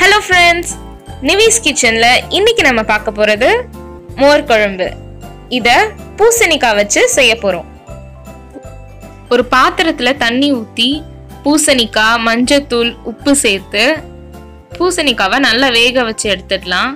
hello friends நிவிஸ் கிச்சனில் இன்னைக்கு நம்ம பார்க்க போகிறது மோர் குழம்பு இதை பூசணிக்காய் வச்சு செய்ய போகிறோம் ஒரு பாத்திரத்தில் தண்ணி ஊற்றி பூசணிக்காய் மஞ்சத்தூள் உப்பு சேர்த்து பூசணிக்காவை நல்லா வேக வச்சு எடுத்துடலாம்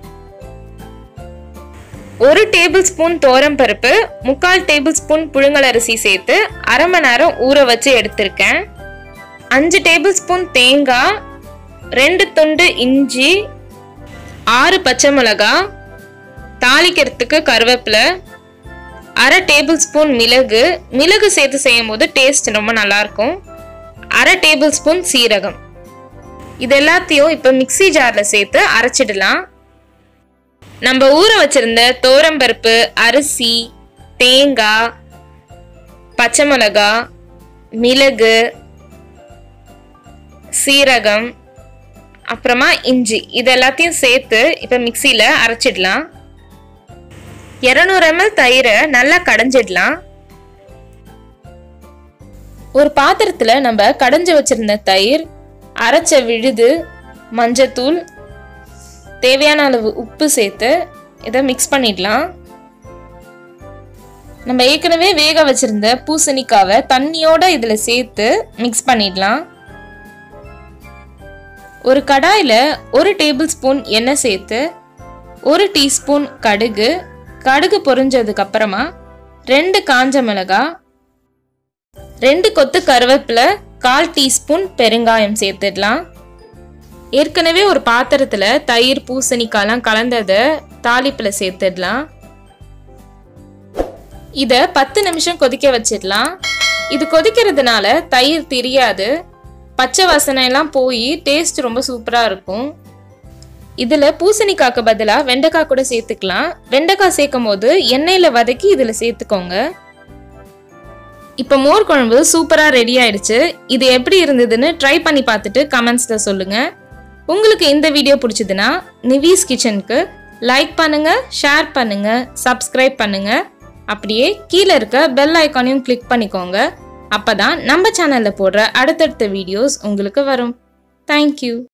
ஒரு டேபிள் ஸ்பூன் பருப்பு முக்கால் டேபிள் ஸ்பூன் புழுங்கலரிசி சேர்த்து அரை மணி நேரம் ஊற வச்சு எடுத்திருக்கேன் அஞ்சு டேபிள் ஸ்பூன் தேங்காய் ரெண்டு துண்டு இஞ்சி ஆறு பச்சை மிளகா தாளிக்கிறதுக்கு கருவேப்பிலை அரை டேபிள் ஸ்பூன் மிளகு மிளகு சேர்த்து செய்யும் போது டேஸ்ட் ரொம்ப நல்லா இருக்கும் அரை டேபிள் ஸ்பூன் சீரகம் இது எல்லாத்தையும் இப்போ மிக்ஸி ஜாரில் சேர்த்து அரைச்சிடலாம் நம்ம ஊற வச்சிருந்த தோரம்பருப்பு அரிசி தேங்காய் பச்சை மிளகா மிளகு சீரகம் அப்புறமா இஞ்சி இது எல்லாத்தையும் சேர்த்து இப்போ மிக்சியில் அரைச்சிடலாம் இரநூறு எம்எல் தயிரை நல்லா கடைஞ்சிடலாம் ஒரு பாத்திரத்தில் நம்ம கடைஞ்சி வச்சிருந்த தயிர் அரைச்ச விழுது மஞ்சத்தூள் தேவையான அளவு உப்பு சேர்த்து இதை மிக்ஸ் பண்ணிடலாம் நம்ம ஏற்கனவே வேக வச்சிருந்த பூசணிக்காவை தண்ணியோட இதில் சேர்த்து மிக்ஸ் பண்ணிடலாம் ஒரு கடாயில் ஒரு டேபிள் ஸ்பூன் எண்ணெய் சேர்த்து ஒரு டீஸ்பூன் கடுகு கடுகு பொரிஞ்சதுக்கு அப்புறமா ரெண்டு காஞ்ச மிளகாய் ரெண்டு கொத்து கருவேப்பிலை கால் டீஸ்பூன் பெருங்காயம் சேர்த்துடலாம் ஏற்கனவே ஒரு பாத்திரத்தில் தயிர் பூசணிக்காய்லாம் கலந்ததை தாளிப்பில் சேர்த்துடலாம் இதை பத்து நிமிஷம் கொதிக்க வச்சிடலாம் இது கொதிக்கிறதுனால தயிர் தெரியாது பச்சை வாசனை எல்லாம் போய் டேஸ்ட் ரொம்ப சூப்பராக இருக்கும் இதில் பூசணிக்காய்க்கு பதிலாக வெண்டைக்காய் கூட சேர்த்துக்கலாம் வெண்டைக்காய் சேர்க்கும் போது எண்ணெயில் வதக்கி இதில் சேர்த்துக்கோங்க இப்போ மோர் குழம்பு சூப்பராக ரெடி ஆயிடுச்சு இது எப்படி இருந்ததுன்னு ட்ரை பண்ணி பார்த்துட்டு கமெண்ட்ஸில் சொல்லுங்கள் உங்களுக்கு இந்த வீடியோ பிடிச்சதுன்னா நிவிஸ் கிச்சனுக்கு லைக் பண்ணுங்கள் ஷேர் பண்ணுங்கள் சப்ஸ்கிரைப் பண்ணுங்கள் அப்படியே கீழே இருக்க பெல் ஐக்கானையும் கிளிக் பண்ணிக்கோங்க அப்போ தான் நம்ம சேனலில் போடுற அடுத்தடுத்த வீடியோஸ் உங்களுக்கு வரும் தேங்க்யூ